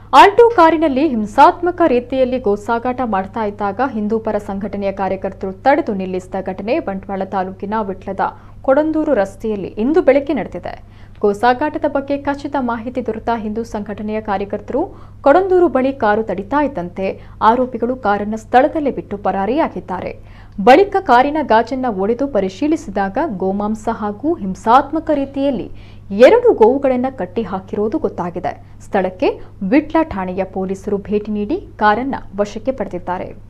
Alto ಕಾರಿನಲ್ಲಿ ಹಿಂಸಾತ್ಮಕ ರೀತಿಯಲ್ಲಿ ಗೋಸಾಗಾಟ ಮಾಡ್ತಾ ಇದ್ದಾಗ ಹಿಂದೂಪರ ಸಂಘಟನೆಯ ಕಾರ್ಯಕರ್ತರು ತಡೆದು ನಿಲ್ಲಿಸಿದ ಘಟನೆ ಬಂಟ್ವಾಳ ತಾಲೂಕಿನ ವಿಟ್ಲದ ಕೊಡಂದೂರು ರಸ್ತೆಯಲ್ಲಿ ಇಂದು ಬೆಳಗ್ಗೆ ನಡೆದಿದೆ ಗೋಸಾಗಾಟದ ಬಗ್ಗೆ ಖಚಿತ ಮಾಹಿತಿ ದೊರೆತ ಹಿಂದೂ ಸಂಘಟನೆಯ ಕಾರ್ಯಕರ್ತರು ಕೊಡಂದೂರು ಬಳಿ ಕಾರು ತಡಿತಾ ಇದ್ದಂತೆ ಆರೋಪಿಗಳು ಕಾರನ್ನು ಸ್ಥಳದಲ್ಲೇ ಬಿಟ್ಟು ಪರಾರಿಯಾಗಿದ್ದಾರೆ ಬಳಿಕ ಕಾರಿನ ಗಾಜನ್ನ ಒಡೆದು ಪರಿಶೀಲಿಸಿದಾಗ ಗೋಮಾಂಸ ಹಾಗೂ ಹಿಂಸಾತ್ಮಕ ರೀತಿಯಲ್ಲಿ ಎರಡು ಗೋವುಗಳನ್ನು ಕಟ್ಟಿ ಹಾಕಿರೋದು ಗೊತ್ತಾಗಿದೆ ಸ್ಥಳಕ್ಕೆ ವಿಟ್ಲ ಠಾಣೆಯ ಪೊಲೀಸರು ಭೇಟಿ ನೀಡಿ ಕಾರನ್ನ ವಶಕ್ಕೆ ಪಡೆದಿದ್ದಾರೆ